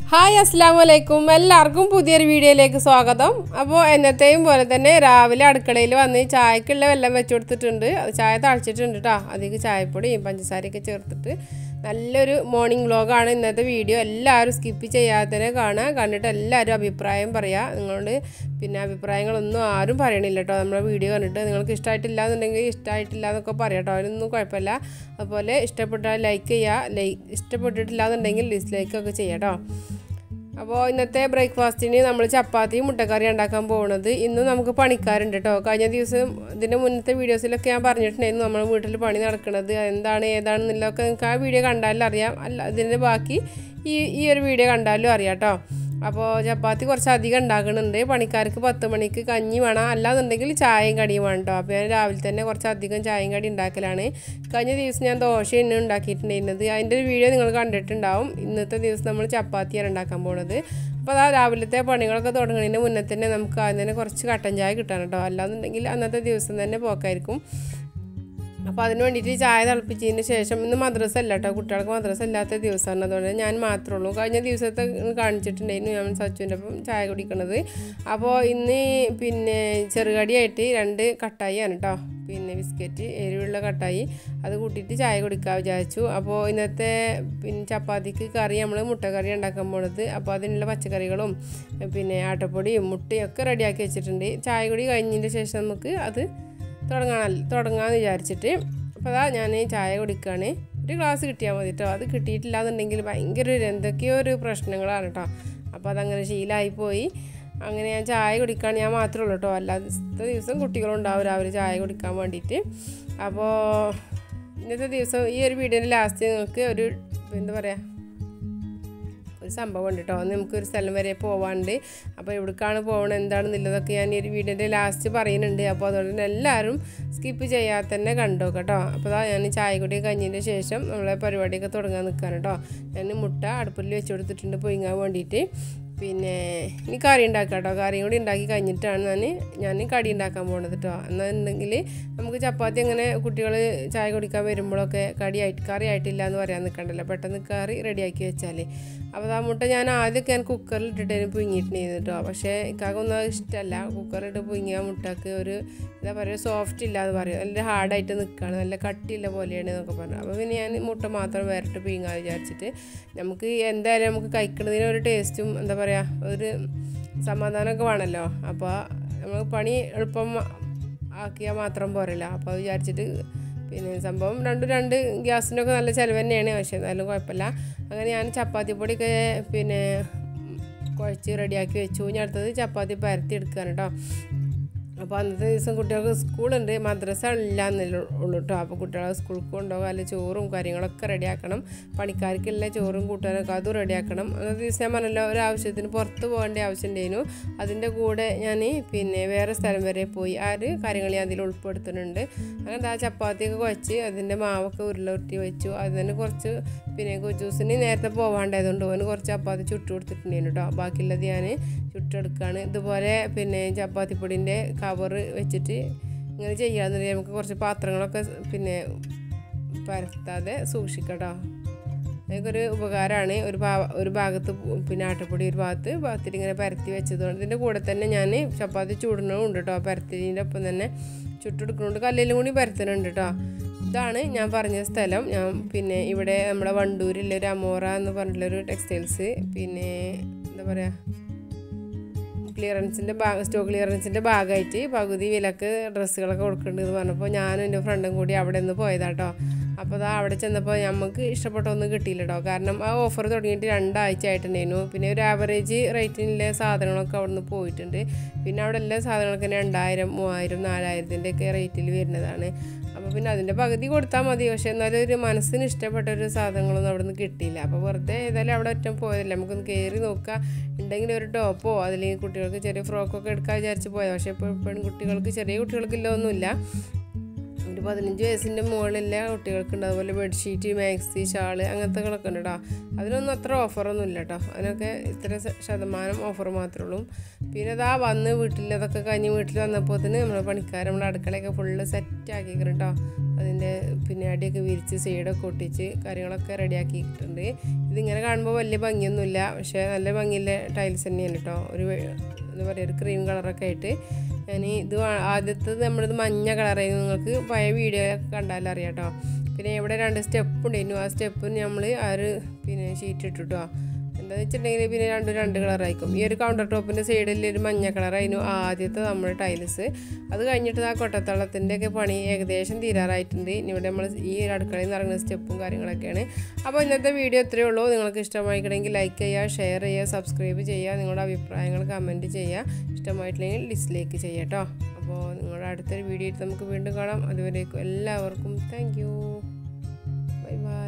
hi അസ്സാം വലൈക്കും എല്ലാവർക്കും പുതിയൊരു വീഡിയോയിലേക്ക് സ്വാഗതം അപ്പോൾ എന്നത്തെയും പോലെ തന്നെ രാവിലെ അടുക്കളയിൽ വന്ന് ചായക്കുള്ള വെള്ളം വെച്ച് കൊടുത്തിട്ടുണ്ട് അത് ചായ തളിച്ചിട്ടുണ്ട് കേട്ടോ അധികം ചായപ്പൊടിയും പഞ്ചസാരയൊക്കെ ചേർത്തിട്ട് നല്ലൊരു മോർണിംഗ് വ്ളോഗാണ് ഇന്നത്തെ വീഡിയോ എല്ലാവരും സ്കിപ്പ് ചെയ്യാതെ തന്നെ കാണുക കണ്ടിട്ട് എല്ലാവരും അഭിപ്രായം പറയുക നിങ്ങളോട് പിന്നെ അഭിപ്രായങ്ങളൊന്നും ആരും പറയണില്ല കേട്ടോ നമ്മുടെ വീഡിയോ കണ്ടിട്ട് നിങ്ങൾക്ക് ഇഷ്ടമായിട്ടില്ല എന്നുണ്ടെങ്കിൽ ഇഷ്ടമായിട്ടില്ല എന്നൊക്കെ പറയാം കേട്ടോ അതിനൊന്നും കുഴപ്പമില്ല അതുപോലെ ഇഷ്ടപ്പെട്ടാൽ ലൈക്ക് ചെയ്യുക ലൈക്ക് ഇഷ്ടപ്പെട്ടിട്ടില്ല എന്നുണ്ടെങ്കിൽ ഡിസ്ലൈക്ക് ഒക്കെ ചെയ്യാം കേട്ടോ അപ്പോൾ ഇന്നത്തെ ബ്രേക്ക്ഫാസ്റ്റിന് നമ്മൾ ചപ്പാത്തിയും മുട്ടക്കറി ഉണ്ടാക്കാൻ പോകുന്നത് ഇന്ന് നമുക്ക് പണിക്കാരുണ്ട് കേട്ടോ കഴിഞ്ഞ ദിവസം ഇതിൻ്റെ മുന്നത്തെ വീഡിയോസിലൊക്കെ ഞാൻ പറഞ്ഞിട്ടുണ്ടായിരുന്നു നമ്മൾ വീട്ടിൽ പണി നടക്കുന്നത് എന്താണ് ഏതാണെന്നുള്ളതൊക്കെ നിങ്ങൾക്ക് ആ വീഡിയോ കണ്ടാലും അറിയാം അല്ല ഇതിൻ്റെ ബാക്കി ഈ ഈ ഒരു വീഡിയോ കണ്ടാലും അറിയാം കേട്ടോ അപ്പോൾ ചപ്പാത്തി കുറച്ച് അധികം ഉണ്ടാക്കുന്നുണ്ട് പണിക്കാർക്ക് പത്ത് മണിക്ക് കഞ്ഞി വേണം അല്ലാന്നുണ്ടെങ്കിൽ ചായയും കടിയും വേണം കേട്ടോ അപ്പോൾ ഞാൻ രാവിലെ തന്നെ കുറച്ച് അധികം ചായയും കടി ഉണ്ടാക്കലാണ് കഴിഞ്ഞ ദിവസം ഞാൻ ദോശ തന്നെ ഉണ്ടാക്കിയിട്ടുണ്ടായിരുന്നത് അതിൻ്റെ ഒരു വീഡിയോ നിങ്ങൾ കണ്ടിട്ടുണ്ടാവും ഇന്നത്തെ ദിവസം നമ്മൾ ചപ്പാത്തിയാണ് ഉണ്ടാക്കാൻ പോകുന്നത് അപ്പോൾ അതാ രാവിലത്തെ പണികളൊക്കെ തുടങ്ങുന്നതിന് മുന്നേ തന്നെ നമുക്ക് ആദ്യം തന്നെ കുറച്ച് കട്ടൻ ചായ കിട്ടണം കേട്ടോ അല്ലാന്നുണ്ടെങ്കിൽ അന്നത്തെ ദിവസം തന്നെ പോക്കായിരിക്കും അപ്പോൾ അതിന് വേണ്ടിയിട്ട് ചായ തിളപ്പിച്ചതിന് ശേഷം ഇന്ന് മദ്രസ അല്ല കേട്ടോ കുട്ടികൾക്ക് മദ്രസ ഇല്ലാത്ത ദിവസമാണ് അതുകൊണ്ട് ഞാൻ മാത്രമേ ഉള്ളൂ കഴിഞ്ഞ ദിവസത്തെ കാണിച്ചിട്ടുണ്ടായിരുന്നു ഞാൻ സച്ചുവിൻ്റെ ഒപ്പം ചായ കുടിക്കണത് അപ്പോൾ ഇന്ന് പിന്നെ ചെറുകടിയായിട്ട് രണ്ട് കട്ടായിയാണ് കേട്ടോ പിന്നെ ബിസ്ക്കറ്റ് എരിവുള്ള കട്ടായി അത് കൂട്ടിയിട്ട് ചായ കുടിക്കാൻ വിചാരിച്ചു അപ്പോൾ ഇന്നത്തെ പിന്നെ ചപ്പാത്തിക്ക് കറി നമ്മൾ മുട്ടക്കറി ഉണ്ടാക്കാൻ പോണത് അപ്പോൾ അതിനുള്ള പച്ചക്കറികളും പിന്നെ ആട്ടപ്പൊടിയും മുട്ടയും ഒക്കെ റെഡിയാക്കി വെച്ചിട്ടുണ്ട് ചായ കുടി കഴിഞ്ഞതിൻ്റെ ശേഷം നമുക്ക് അത് തുടങ്ങാൻ തുടങ്ങാമെന്ന് വിചാരിച്ചിട്ട് അപ്പോൾ അതാ ഞാൻ ചായ കുടിക്കുകയാണ് ഒരു ഗ്ലാസ് കിട്ടിയാൽ മതി കേട്ടോ അത് കിട്ടിയിട്ടില്ല എന്നുണ്ടെങ്കിൽ ഭയങ്കര ഒരു എന്തൊക്കെയോ ഒരു പ്രശ്നങ്ങളാണ് കേട്ടോ അപ്പോൾ അതങ്ങനെ ശീലമായി പോയി അങ്ങനെ ഞാൻ ചായ കുടിക്കാൻ ഞാൻ മാത്രമേ ഉള്ളൂ കേട്ടോ അല്ലാത്ത ദിവസം കുട്ടികളുണ്ടാവും രാവിലെ ചായ കുടിക്കാൻ വേണ്ടിയിട്ട് അപ്പോൾ ഇന്നത്തെ ദിവസം ഈ ഒരു വീഡിയോൻ്റെ ലാസ്റ്റ് നിങ്ങൾക്ക് ഒരു എന്താ പറയുക ഒരു സംഭവം ഉണ്ട് കേട്ടോ അന്ന് നമുക്കൊരു സ്ഥലം വരെ പോവാണ്ട് അപ്പോൾ എവിടേക്കാണ് പോകണത് എന്താണെന്നുള്ളതൊക്കെ ഞാൻ ഈ ഒരു വീഡിയോൻ്റെ ലാസ്റ്റ് പറയുന്നുണ്ട് അപ്പോൾ അതുകൊണ്ട് തന്നെ എല്ലാവരും സ്കിപ്പ് ചെയ്യാതെ തന്നെ കണ്ടോ കേട്ടോ അപ്പോൾ അതാ ഞാൻ ചായ കുടി കഴിഞ്ഞതിന് ശേഷം നമ്മളെ പരിപാടിയൊക്കെ തുടങ്ങാൻ നിൽക്കുകയാണ് കേട്ടോ ഞാൻ മുട്ട അടുപ്പിൽ വെച്ച് കൊടുത്തിട്ടുണ്ട് പൊയിങ്ങാൻ വേണ്ടിയിട്ട് പിന്നെ ഇനി കറി ഉണ്ടാക്കാം കേട്ടോ കറിയും കൂടി ഉണ്ടാക്കി കഴിഞ്ഞിട്ടാണ് ഞാൻ ഞാൻ കടി ഉണ്ടാക്കാൻ പോകുന്നത് കേട്ടോ എന്നുണ്ടെങ്കിൽ നമുക്ക് ചപ്പാത്തി അങ്ങനെ കുട്ടികൾ ചായ കുടിക്കാൻ വരുമ്പോഴൊക്കെ കടിയായിട്ട് കറി ആയിട്ടില്ല എന്ന് പറയാൻ നിൽക്കണ്ടല്ലോ പെട്ടെന്ന് കറി റെഡിയാക്കി വെച്ചാൽ അപ്പോൾ ആ മുട്ട ഞാൻ ആദ്യമൊക്കെ ഞാൻ കുക്കറിൽ ഇട്ടിട്ട് പുഴുങ്ങിയിട്ടുണ്ടായിരുന്നു കേട്ടോ പക്ഷേ ഇക്കാക്കൊന്നും അത് ഇഷ്ടമല്ല കുക്കറിലിട്ട് പുഴുങ്ങിയ മുട്ടക്ക് ഒരു എന്താ പറയുക സോഫ്റ്റ് ഇല്ല എന്ന് പറയും നല്ല ഹാർഡായിട്ട് നിൽക്കുകയാണ് നല്ല കട്ടിയില്ല പോലെയാണ് എന്നൊക്കെ പറഞ്ഞു അപ്പോൾ പിന്നെ ഞാൻ മുട്ട മാത്രം വേറിട്ട് പുഴുങ്ങാൻ വിചാരിച്ചിട്ട് നമുക്ക് എന്തായാലും നമുക്ക് കഴിക്കുന്നതിന് ഒരു ടേസ്റ്റും എന്താ പറയുക ഒരു സമാധാനമൊക്കെ വേണമല്ലോ അപ്പോൾ നമ്മൾ പണി എളുപ്പം ആക്കിയാൽ മാത്രം പോരല്ലോ അപ്പോൾ അത് വിചാരിച്ചിട്ട് പിന്നെ സംഭവം രണ്ടും രണ്ട് ഗ്യാസിനൊക്കെ നല്ല ചിലവ് തന്നെയാണ് പക്ഷേ എന്നാലും കുഴപ്പമില്ല അങ്ങനെ ഞാൻ ചപ്പാത്തി പൊടിയൊക്കെ പിന്നെ കുഴച്ച് റെഡിയാക്കി വെച്ചു ഇനി അടുത്തത് ചപ്പാത്തി പരത്തി എടുക്കുകയാണ് കേട്ടോ അപ്പോൾ അന്നത്തെ ദിവസം കുട്ടികൾക്ക് സ്കൂളുണ്ട് മദ്രസ ഇല്ല എന്നല്ലേ ഉള്ളൂ കേട്ടോ അപ്പോൾ കുട്ടികളെ സ്കൂളിൽ കൊണ്ടുപോകാൻ അല്ല ചോറും കാര്യങ്ങളൊക്കെ റെഡിയാക്കണം പണിക്കാർക്കുള്ള ചോറും കൂട്ടാനൊക്കെ അതും റെഡിയാക്കണം അന്നത്തെ ദിവസം ഞാൻ പറഞ്ഞല്ലോ ഒരു ആവശ്യത്തിന് പുറത്ത് പോകേണ്ട ആവശ്യം ഉണ്ടായിരുന്നു അതിൻ്റെ കൂടെ ഞാൻ പിന്നെ വേറെ സ്ഥലം വരെ പോയി ആ ഒരു കാര്യങ്ങൾ ഞാൻ അതിൽ ഉൾപ്പെടുത്തുന്നുണ്ട് അങ്ങനെ ആ ചപ്പാത്തിയൊക്കെ കുഴച്ച് അതിൻ്റെ മാവൊക്കെ ഉരുളുരുട്ടി വെച്ചു അത് തന്നെ കുറച്ച് പിന്നെ ജ്യൂസിന് നേരത്തെ പോകാണ്ടായതുകൊണ്ട് അവന് കുറച്ച് ചപ്പാത്തി ചുട്ടു കൊടുത്തിട്ടുണ്ടായിരുന്നു കേട്ടോ ബാക്കിയുള്ളത് ഞാൻ ചുട്ടെടുക്കുകയാണ് ഇതുപോലെ പിന്നെ ചപ്പാത്തിപ്പൊടിൻ്റെ കവർ വെച്ചിട്ട് ഇങ്ങനെ ചെയ്യാന്നുണ്ടെങ്കിൽ നമുക്ക് കുറച്ച് പാത്രങ്ങളൊക്കെ പിന്നെ പരത്താതെ സൂക്ഷിക്കട്ടോ അതൊക്കെ ഒരു ഉപകാരമാണ് ഒരു ഭാ ഒരു ഭാഗത്ത് പിന്നെ ആട്ടപ്പൊടി ഒരു ഭാഗത്ത് ഭാഗത്തിൽ ഇങ്ങനെ പരത്തി വെച്ചതുകൊണ്ട് ഇതിൻ്റെ കൂടെ തന്നെ ഞാൻ ചപ്പാത്തി ചൂടുന്നതുണ്ട് കേട്ടോ പരത്തിൻ്റെ ഒപ്പം തന്നെ ചുട്ടെടുക്കുന്നുണ്ട് കല്ലിലും കൂടി പരത്തുന്നുണ്ട് കേട്ടോ ഇതാണ് ഞാൻ പറഞ്ഞ സ്ഥലം ഞാൻ പിന്നെ ഇവിടെ നമ്മുടെ വണ്ടൂരിലെ ഒരു അമോറ എന്ന് പറഞ്ഞിട്ടുള്ളൊരു ടെക്സ്റ്റൈൽസ് പിന്നെ എന്താ പറയുക ക്ലിയറൻസിൻ്റെ ഭാഗം സ്റ്റോക്ക് ക്ലിയറൻസിൻ്റെ ഭാഗമായിട്ട് പകുതി വിലക്ക് ഡ്രസ്സുകളൊക്കെ കൊടുക്കുന്നുണ്ട് പറഞ്ഞപ്പോൾ ഞാനും എൻ്റെ ഫ്രണ്ടും കൂടി അവിടെ നിന്ന് പോയതാട്ടോ അപ്പോൾ അതാ അവിടെ ചെന്നപ്പോൾ നമുക്ക് ഇഷ്ടപ്പെട്ടൊന്നും കിട്ടിയില്ല കേട്ടോ കാരണം ആ ഓഫർ തുടങ്ങിയിട്ട് രണ്ടാഴ്ച ആയിട്ടുണ്ടായിരുന്നു പിന്നെ ഒരു ആവറേജ് റേറ്റിനുള്ള സാധനങ്ങളൊക്കെ അവിടെ നിന്ന് പോയിട്ടുണ്ട് പിന്നെ അവിടെ എല്ലാ സാധനങ്ങളൊക്കെ രണ്ടായിരം മൂവായിരം നാലായിരത്തിൻ്റെ ഒക്കെ റേറ്റിൽ വരുന്നതാണ് അപ്പോൾ പിന്നെ അതിൻ്റെ പകുതി കൊടുത്താൽ മതി പക്ഷേ എന്നാലും ഒരു മനസ്സിന് ഇഷ്ടപ്പെട്ട ഒരു സാധനങ്ങളൊന്നും അവിടെ നിന്ന് കിട്ടിയില്ല അപ്പോൾ വെറുതെ ഏതായാലും അവിടെ ഒറ്റ പോയതല്ല നമുക്കൊന്ന് കയറി നോക്കുക ഉണ്ടെങ്കിൽ ഒരു ടോപ്പോ അല്ലെങ്കിൽ കുട്ടികൾക്ക് ചെറിയ ഫ്രോക്കൊക്കെ എടുക്കാൻ വിചാരിച്ച് പോയാൽ പക്ഷേ ഇപ്പോൾ പെൺകുട്ടികൾക്ക് ചെറിയ കുട്ടികൾക്കില്ല ഒന്നുമില്ല ഒരു പതിനഞ്ച് വയസ്സിൻ്റെ മുകളിലെ കുട്ടികൾക്കുണ്ട് അതുപോലെ ബെഡ്ഷീറ്റ് മാക്സി ഷാള് അങ്ങനത്തെകളൊക്കെ ഉണ്ട് കേട്ടോ അതിനൊന്നും അത്ര ഓഫറൊന്നും ഇല്ല കേട്ടോ അതിനൊക്കെ ഇത്ര ശ- ശതമാനം ഓഫർ മാത്രമേ ഉള്ളൂ പിന്നെ അതാ വന്ന് വീട്ടിൽ അതൊക്കെ കഴിഞ്ഞ് വീട്ടിൽ വന്നപ്പോൾ തന്നെ നമ്മുടെ പണിക്കാർ നമ്മുടെ അടുക്കളയൊക്കെ ഫുള്ള് സെറ്റ് ആക്കിക്കണം കേട്ടോ അതിൻ്റെ പിന്നെ അടിയൊക്കെ വിരിച്ച് സൈഡൊക്കെ ഒട്ടിച്ച് കാര്യങ്ങളൊക്കെ റെഡിയാക്കിയിട്ടുണ്ട് ഇതിങ്ങനെ കാണുമ്പോൾ വലിയ ഭംഗിയൊന്നുമില്ല പക്ഷേ നല്ല ഭംഗിയുള്ള ടൈൽസ് തന്നെയാണ് കേട്ടോ ഒരു വെ- എന്താ പറയുക ഒരു ക്രീം കളറൊക്കെ ആയിട്ട് ഞാൻ ഇത് വാ- ആദ്യത്തേത് നമ്മളിത് മഞ്ഞ കളറായിരുന്നു നിങ്ങൾക്ക് പഴയ വീഡിയോ ഒക്കെ കണ്ടാലും അറിയാം കേട്ടോ പിന്നെ ഇവിടെ രണ്ട് സ്റ്റെപ്പ് ഉണ്ടായിരുന്നു ആ സ്റ്റെപ്പ് നമ്മൾ ആ ഒരു പിന്നെ ഷീറ്റ് ഇട്ടു കേട്ടോ എന്താണെന്ന് വെച്ചിട്ടുണ്ടെങ്കിൽ പിന്നെ രണ്ടും രണ്ട് കളറായിരിക്കും ഈ ഒരു കൗണ്ടർ ടോപ്പിൻ്റെ സൈഡിൽ ഒരു മഞ്ഞ കളറായിരുന്നു ആദ്യത്തെ നമ്മുടെ ടൈൽസ് അത് കഴിഞ്ഞിട്ട് ആ കൊട്ടത്തളത്തിൻ്റെ ഒക്കെ പണി ഏകദേശം തീരാറായിട്ടുണ്ട് ഇനി ഇവിടെ നമ്മൾ ഈ ഒരു അടുക്കളയിൽ നിന്ന് ഇറങ്ങുന്ന സ്റ്റെപ്പും കാര്യങ്ങളൊക്കെയാണ് അപ്പോൾ ഇന്നത്തെ വീഡിയോ ഇത്രയേ ഉള്ളൂ നിങ്ങൾക്ക് ഇഷ്ടമായിക്കണമെങ്കിൽ ലൈക്ക് ചെയ്യുക ഷെയർ ചെയ്യുക സബ്സ്ക്രൈബ് ചെയ്യുക നിങ്ങളുടെ അഭിപ്രായങ്ങൾ കമൻറ്റ് ചെയ്യുക ഇഷ്ടമായിട്ടില്ലെങ്കിൽ ഡിസ്ലൈക്ക് ചെയ്യുക കേട്ടോ അപ്പോൾ നിങ്ങളുടെ അടുത്തൊരു വീഡിയോ നമുക്ക് വീണ്ടും കാണാം അതുവരേക്കും എല്ലാവർക്കും താങ്ക് യു ബൈ ബൈ